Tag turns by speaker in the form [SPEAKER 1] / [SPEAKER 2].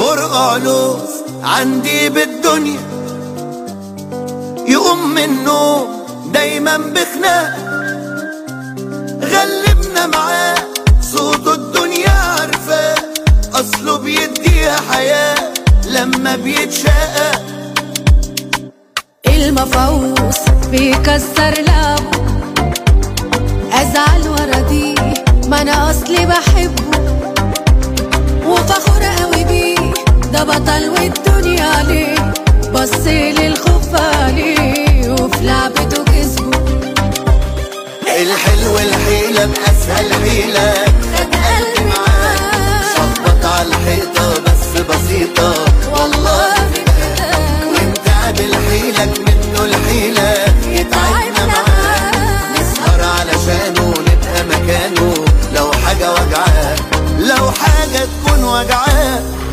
[SPEAKER 1] فرقع لوز عندي بالدنيا يقوم من النوم دايما بخناق غلبنا معاه صوت الدنيا عارفاه اصله بيديها حياة لما بيتشقى
[SPEAKER 2] المفوز بيكسر لعبه ازعل ورا دي ما انا اصلي بحبه وفخور قوي بيه ده بطل والدنيا عليه بص للخوف عليه وفي لعبته كسبه
[SPEAKER 1] الحلو الحيلة بأسهل حيلة
[SPEAKER 2] خد قلبي معاه
[SPEAKER 1] خبط على الحيطة بس بسيطة
[SPEAKER 2] والله كده
[SPEAKER 1] وانت بالحيلك منه الحيلة يتعبنا معاه نسهر علشانه نبقى مكانه لو حاجة وجعاه لو حاجة تكون وجعاه